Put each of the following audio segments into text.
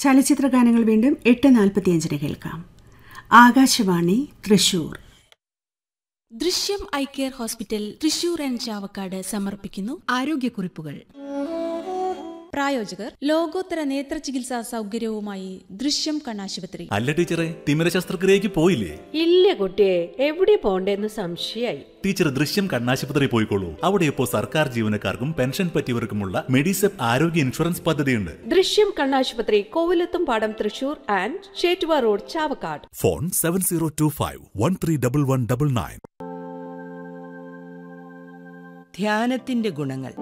ചലച്ചിത്ര ഗാനങ്ങൾ വീണ്ടും എട്ട് നാൽപ്പത്തിയഞ്ചിന് കേൾക്കാം Akashvani Thrissur Drishyam eye care hospital Thrissur and Chavakkad സമർപ്പിക്കുന്നു ആരോഗ്യക്കുറിപ്പുകൾ പ്രായോജകർ ലോകോത്തര നേത്ര ചികിത്സാ സൗകര്യവുമായി ദൃശ്യം കണ്ണാശുപത്രി അല്ല ടീച്ചറെ തിമിര ശസ്ത്രക്രിയക്ക് പോയില്ലേ ഇല്ല കുട്ടിയെ എവിടെ പോണ്ടേന്ന് സംശയായി ടീച്ചർ ദൃശ്യം കണ്ണാശുപത്രി പോയിക്കോളൂ അവിടെ ഇപ്പോൾ സർക്കാർ ജീവനക്കാർക്കും പെൻഷൻ പറ്റിയവർക്കുമുള്ള മെഡിസെപ്പ് ആരോഗ്യ ഇൻഷുറൻസ് പദ്ധതിയുണ്ട് ദൃശ്യം കണ്ണാശുപത്രി Kovilathumpadam Thrissur and Chettuva road Chavakkad phone seven zero two five one three double one double nine ധ്യാനത്തിന്റെ ഗുണങ്ങൾ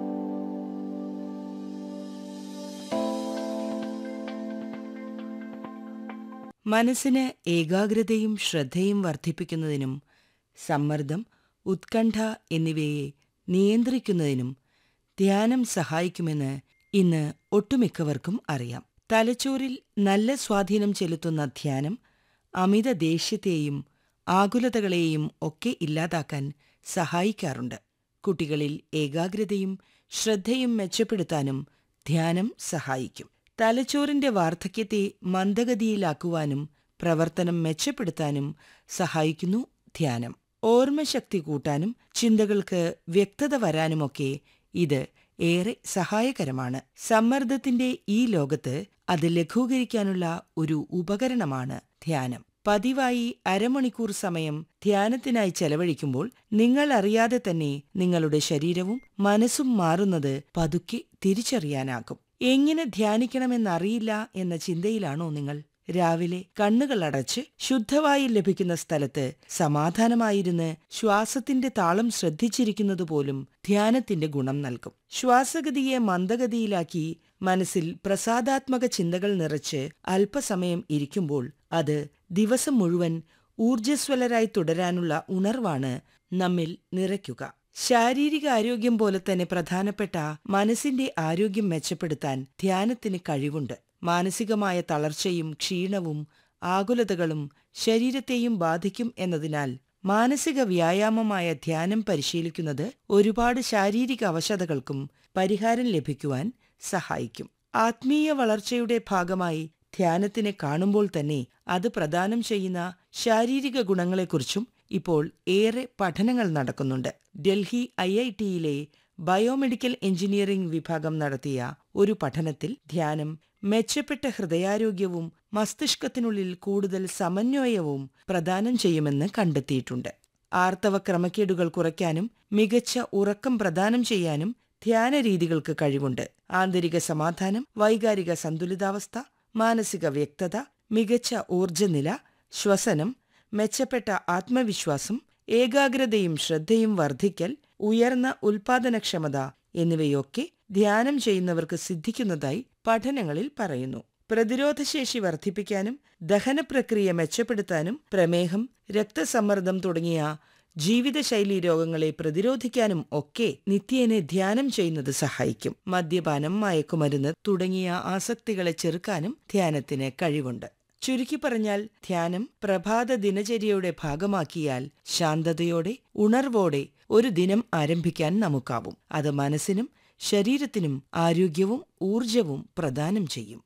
മനസ്സിന് ഏകാഗ്രതയും ശ്രദ്ധയും വർദ്ധിപ്പിക്കുന്നതിനും സമ്മർദ്ദം ഉത്കണ്ഠ എന്നിവയെ നിയന്ത്രിക്കുന്നതിനും ധ്യാനം സഹായിക്കുമെന്ന് ഇന്ന് ഒട്ടുമിക്കവർക്കും അറിയാം തലച്ചോറിൽ നല്ല സ്വാധീനം ചെലുത്തുന്ന ധ്യാനം അമിത ദേഷ്യത്തെയും ആകുലതകളെയും ഒക്കെ ഇല്ലാതാക്കാൻ സഹായിക്കാറുണ്ട് കുട്ടികളിൽ ഏകാഗ്രതയും ശ്രദ്ധയും മെച്ചപ്പെടുത്താനും ധ്യാനം സഹായിക്കും തലച്ചോറിന്റെ വാർദ്ധക്യത്തെ മന്ദഗതിയിലാക്കുവാനും പ്രവർത്തനം മെച്ചപ്പെടുത്താനും സഹായിക്കുന്നു ധ്യാനം ഓർമ്മശക്തി കൂട്ടാനും ചിന്തകൾക്ക് വ്യക്തത വരാനുമൊക്കെ ഇത് ഏറെ സഹായകരമാണ് സമ്മർദ്ദത്തിന്റെ ഈ ലോകത്ത് അത് ലഘൂകരിക്കാനുള്ള ഒരു ഉപകരണമാണ് ധ്യാനം പതിവായി അരമണിക്കൂർ സമയം ധ്യാനത്തിനായി ചെലവഴിക്കുമ്പോൾ നിങ്ങൾ അറിയാതെ തന്നെ നിങ്ങളുടെ ശരീരവും മനസ്സും മാറുന്നത് പതുക്കെ തിരിച്ചറിയാനാകും എങ്ങനെ ധ്യാനിക്കണമെന്നറിയില്ല എന്ന ചിന്തയിലാണോ നിങ്ങൾ രാവിലെ കണ്ണുകൾ അടച്ച് ശുദ്ധവായു ലഭിക്കുന്ന സ്ഥലത്ത് സമാധാനമായിരുന്ന് ശ്വാസത്തിന്റെ താളം ശ്രദ്ധിച്ചിരിക്കുന്നത് പോലും ധ്യാനത്തിന്റെ ഗുണം നൽകും ശ്വാസഗതിയെ മന്ദഗതിയിലാക്കി മനസ്സിൽ പ്രസാദാത്മക ചിന്തകൾ നിറച്ച് അല്പസമയം ഇരിക്കുമ്പോൾ അത് ദിവസം മുഴുവൻ ഊർജ്ജസ്വലരായി തുടരാനുള്ള ഉണർവാണ് നമ്മിൽ നിറയ്ക്കുക ശാരീരിക ആരോഗ്യം പോലെ തന്നെ പ്രധാനപ്പെട്ട മനസ്സിന്റെ ആരോഗ്യം മെച്ചപ്പെടുത്താൻ ധ്യാനത്തിന് കഴിവുണ്ട് മാനസികമായ തളർച്ചയും ക്ഷീണവും ആകുലതകളും ശരീരത്തെയും ബാധിക്കും എന്നതിനാൽ മാനസിക വ്യായാമമായ ധ്യാനം പരിശീലിക്കുന്നത് ഒരുപാട് ശാരീരിക അവശതകൾക്കും പരിഹാരം ലഭിക്കുവാൻ സഹായിക്കും ആത്മീയ വളർച്ചയുടെ ഭാഗമായി ധ്യാനത്തിനെ കാണുമ്പോൾ തന്നെ അത് പ്രദാനം ചെയ്യുന്ന ശാരീരിക ഗുണങ്ങളെക്കുറിച്ചും ഇപ്പോൾ ഏറെ പഠനങ്ങൾ നടക്കുന്നുണ്ട് ഡൽഹി ഐ ഐ ടിയിലെ ബയോമെഡിക്കൽ എഞ്ചിനീയറിംഗ് വിഭാഗം നടത്തിയ ഒരു പഠനത്തിൽ ധ്യാനം മെച്ചപ്പെട്ട ഹൃദയാരോഗ്യവും മസ്തിഷ്കത്തിനുള്ളിൽ കൂടുതൽ സമന്വയവും പ്രദാനം ചെയ്യുമെന്ന് കണ്ടെത്തിയിട്ടുണ്ട് ആർത്തവ ക്രമക്കേടുകൾ കുറയ്ക്കാനും മികച്ച ഉറക്കം പ്രദാനം ചെയ്യാനും ധ്യാന രീതികൾക്ക് കഴിവുണ്ട് ആന്തരിക സമാധാനം വൈകാരിക സന്തുലിതാവസ്ഥ മാനസിക വ്യക്തത മികച്ച ഊർജ്ജനില ശ്വസനം മെച്ചപ്പെട്ട ആത്മവിശ്വാസം ഏകാഗ്രതയും ശ്രദ്ധയും വർദ്ധിക്കൽ ഉയർന്ന ഉൽപാദനക്ഷമത എന്നിവയൊക്കെ ധ്യാനം ചെയ്യുന്നവർക്ക് സിദ്ധിക്കുന്നതായി പഠനങ്ങളിൽ പറയുന്നു പ്രതിരോധശേഷി വർദ്ധിപ്പിക്കാനും ദഹനപ്രക്രിയ മെച്ചപ്പെടുത്താനും പ്രമേഹം രക്തസമ്മർദ്ദം തുടങ്ങിയ ജീവിതശൈലീ രോഗങ്ങളെ പ്രതിരോധിക്കാനും ഒക്കെ നിത്യേനെ ധ്യാനം ചെയ്യുന്നത് സഹായിക്കും മദ്യപാനം മയക്കുമരുന്ന് തുടങ്ങിയ ആസക്തികളെ ചെറുക്കാനും ധ്യാനത്തിന് കഴിവുണ്ട് ചുരുക്കി പറഞ്ഞാൽ ധ്യാനം പ്രഭാത ദിനചര്യയുടെ ഭാഗമാക്കിയാൽ ശാന്തതയോടെ ഉണർവോടെ ഒരു ദിനം ആരംഭിക്കാൻ നമുക്കാവും അത് മനസ്സിനും ശരീരത്തിനും ആരോഗ്യവും ഊർജവും പ്രദാനം ചെയ്യും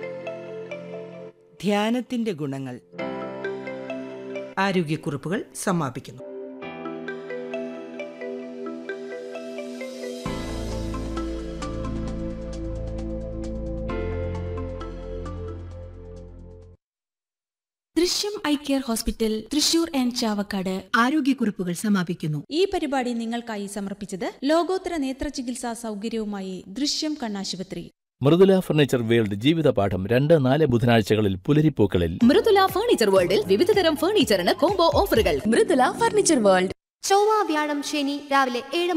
ധ്യാനത്തിന്റെ ഗുണങ്ങൾ ആരോഗ്യക്കുറിപ്പുകൾ സമാപിക്കുന്നു Drishyam eye care hospital Thrissur and Chavakkad ആരോഗ്യക്കുറിപ്പുകൾ സമാപിക്കുന്നു ഈ പരിപാടി നിങ്ങൾക്കായി സമർപ്പിച്ചത് ലോകോത്തര നേത്ര ചികിത്സാ സൗകര്യവുമായി ദൃശ്യം കണ്ണാശുപത്രി മൃദുല ഫർണിച്ചർ വേൾഡ് ജീവിതപാഠം രണ്ട് നാല് ബുധനാഴ്ചകളിൽ പുലരിപ്പൂക്കളിൽ മൃദുല ഫർണിച്ചർ വേൾഡിൽ വിവിധതരം ഫർണിച്ചറിന് കോംബോ ഓഫറുകൾ മൃദുല ഫർണിച്ചർ വേൾഡ് ചൊവ്വ വ്യാഴം ശനി രാവിലെ ഏഴ്